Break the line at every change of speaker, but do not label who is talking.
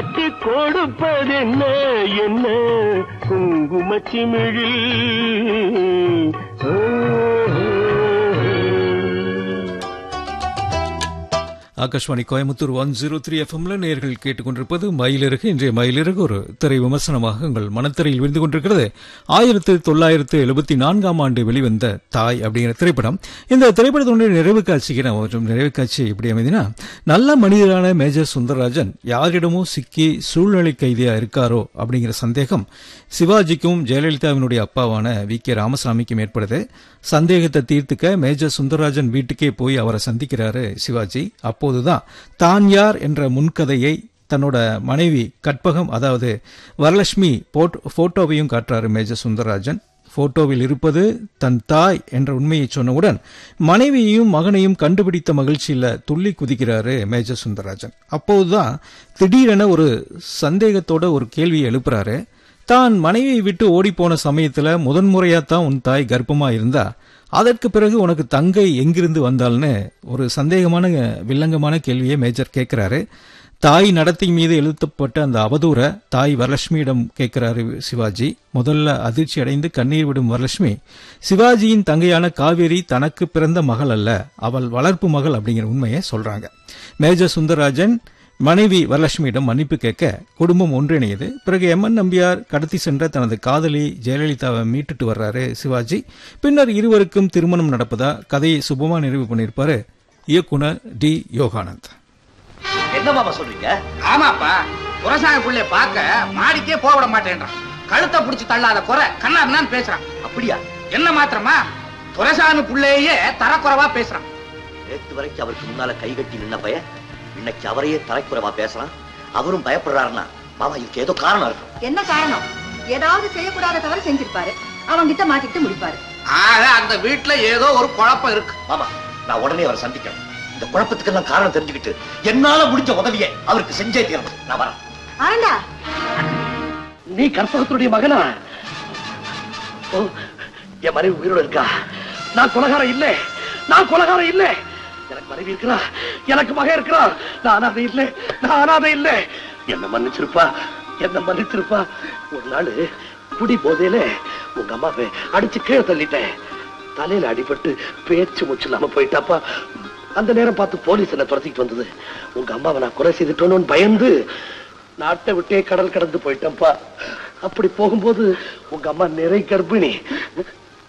காட்டி கொடுப்பதென்ன என்ன குங்குமச்சிமிழி
Akashvani Coimbatore one zero three எஃப்எம்ல நேர்கள் கேட்டுக்கொண்டிருப்பது மயிலிறகு இன்றைய மயிலிறகு ஒரு திரை விமர்சனமாக உங்கள் மனத்திரையில் விழுந்து கொண்டிருக்கிறது ஆயிரத்து தொள்ளாயிரத்து எழுபத்தி நான்காம் ஆண்டு வெளிவந்த தாய் அப்படிங்கிற திரைப்படம் இந்த திரைப்படத்தினுடைய நிறைவு காட்சிக்கு நான் ஒரு நிறைவு காட்சி எப்படி அமைதினா நல்ல மனிதரான மேஜர் சுந்தரராஜன் யாரிடமோ சிக்கி சூழ்நிலை கைதியா இருக்காரோ அப்படிங்கிற சந்தேகம் சிவாஜிக்கும் ஜெயலலிதாவினுடைய அப்பாவான வி கே ராமசாமிக்கும் ஏற்படுது சந்தேகத்தை தீர்த்துக்க மேஜர் சுந்தரராஜன் வீட்டுக்கே போய் அவரை சந்திக்கிறாரு சிவாஜி அப்போதுதான் தான் யார் என்ற முன்கதையை தன்னோட மனைவி கற்பகம் அதாவது வரலட்சுமி போட்டோவையும் காட்டுறாரு மேஜர் சுந்தரராஜன் போட்டோவில் இருப்பது தன் தாய் என்ற உண்மையை சொன்னவுடன் மனைவியையும் மகனையும் கண்டுபிடித்த மகிழ்ச்சியில துள்ளி குதிக்கிறாரு மேஜர் சுந்தரராஜன் அப்போதுதான் திடீரென ஒரு சந்தேகத்தோட ஒரு கேள்வியை எழுப்புறாரு தான் மனைவியை விட்டு ஓடிப்போன சமயத்துல முதன்முறையா தான் உன் தாய் கர்ப்பமா இருந்தா அதற்கு பிறகு உனக்கு தங்கை எங்கிருந்து வந்தாள்னு ஒரு சந்தேகமான வில்லங்கமான கேள்வியை மேஜர் கேட்கிறாரு தாய் நடத்தை மீது எழுத்தப்பட்ட அந்த அவதூற தாய் வரலட்சுமியிடம் கேட்கிறாரு சிவாஜி முதல்ல அதிர்ச்சி அடைந்து கண்ணீர் விடும் வரலட்சுமி சிவாஜியின் தங்கையான காவேரி தனக்கு பிறந்த மகள் அல்ல அவள் வளர்ப்பு மகள் அப்படிங்கிற உண்மையை சொல்றாங்க மேஜர் சுந்தரராஜன் மனைவி வரலட்சுமியிடம் மன்னிப்பு கேட்க குடும்பம் ஒன்றிணையது பிறகு எம் என் நம்பியார் கடத்தி சென்ற தனது காதலி ஜெயலலிதாவை மீட்டுட்டு வர்றாரு சிவாஜி பின்னர் இருவருக்கும் திருமணம் நடப்பதா கதையை சுபமா நிறைவு பண்ணியிருப்பாரு இயக்குனர் டி யோகானந்த்
என்ன மாமா சொல்றீங்க
ஆமாப்பா குரசாமி புள்ளைய பார்க்க மாடிக்கே போக விட மாட்டேன்றான் கழுத்தை புடிச்சு தள்ளாத குறை கண்ணாருன்னு பேசுறான்
அப்படியா
என்ன மாத்திரமா துரசாமி புள்ளையே தரக்குறைவா பேசுறான்
நேத்து வரைக்கும் அவருக்கு முன்னால கை கட்டி நின்ன பையன் இன்னைக்கு அவரையே தலைக்குறவா பேசலாம் அவரும் பயப்படுறாருன்னா மாமா இதுக்கு ஏதோ காரணம் இருக்கும்
என்ன காரணம் ஏதாவது செய்யக்கூடாத தவிர செஞ்சிருப்பாரு அவங்கிட்ட மாட்டிட்டு முடிப்பாரு
ஆக அந்த வீட்டுல ஏதோ ஒரு குழப்பம் இருக்கு
மாமா நான் உடனே அவரை சந்திக்கணும் இந்த குழப்பத்துக்கெல்லாம் காரணம் தெரிஞ்சுக்கிட்டு என்னால முடிஞ்ச உதவியை அவருக்கு செஞ்சே தீரணும் நான் வரேன்
ஆண்டா
நீ கற்பகத்துடைய மகனா ஓ என் மனைவி உயிரோட இருக்கா நான் கொலகாரம் இல்ல நான் கொலகாரம் இல்ல எனக்கு மனைவி இருக்கிறா எனக்கு மகன் இருக்கிறா நான் அனாதை இல்ல நான் அனாதை இல்ல என்ன மன்னிச்சிருப்பா என்ன மன்னிச்சிருப்பா ஒரு நாள் குடி போதையில உங்க அம்மாவை அடிச்சு கீழே தள்ளிட்டேன் தலையில அடிபட்டு பேச்சு மூச்சு இல்லாம போயிட்டாப்பா அந்த நேரம் பார்த்து போலீஸ் என்ன துரத்திட்டு வந்தது உங்க அம்மாவை நான் கொலை செய்துட்டோன்னு பயந்து நாட்டை விட்டே கடல் கடந்து போயிட்டேன்ப்பா அப்படி போகும்போது உங்க அம்மா நிறை கர்ப்பிணி